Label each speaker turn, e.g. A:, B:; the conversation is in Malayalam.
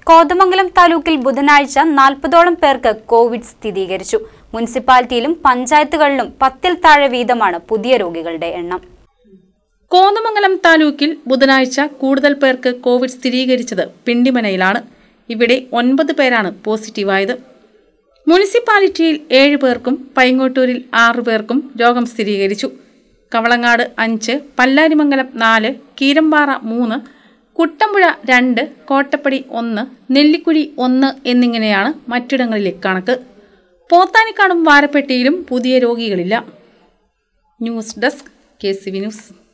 A: കോതമംഗലം താലൂക്കിൽ ബുധനാഴ്ച നാൽപ്പതോളം പേർക്ക് കോവിഡ് സ്ഥിരീകരിച്ചു മുനിസിപ്പാലിറ്റിയിലും പഞ്ചായത്തുകളിലും പത്തിൽ താഴെ വീതമാണ് പുതിയ രോഗികളുടെ എണ്ണം
B: കോതമംഗലം താലൂക്കിൽ ബുധനാഴ്ച കൂടുതൽ പേർക്ക് കോവിഡ് സ്ഥിരീകരിച്ചത് പിണ്ടിമനയിലാണ് ഇവിടെ ഒൻപത് പേരാണ് പോസിറ്റീവായത് മുനിസിപ്പാലിറ്റിയിൽ ഏഴ് പേർക്കും പൈങ്ങോട്ടൂരിൽ ആറു പേർക്കും രോഗം സ്ഥിരീകരിച്ചു കവളങ്ങാട് അഞ്ച് പല്ലാരിമംഗലം നാല് കീരമ്പാറ മൂന്ന് കുട്ടമ്പുഴ രണ്ട് കോട്ടപ്പടി ഒന്ന് നെല്ലിക്കുഴി ഒന്ന് എന്നിങ്ങനെയാണ് മറ്റിടങ്ങളിലെ കണക്ക് പോത്താനിക്കാടും വാരപ്പെട്ടിയിലും പുതിയ രോഗികളില്ല news desk K C V news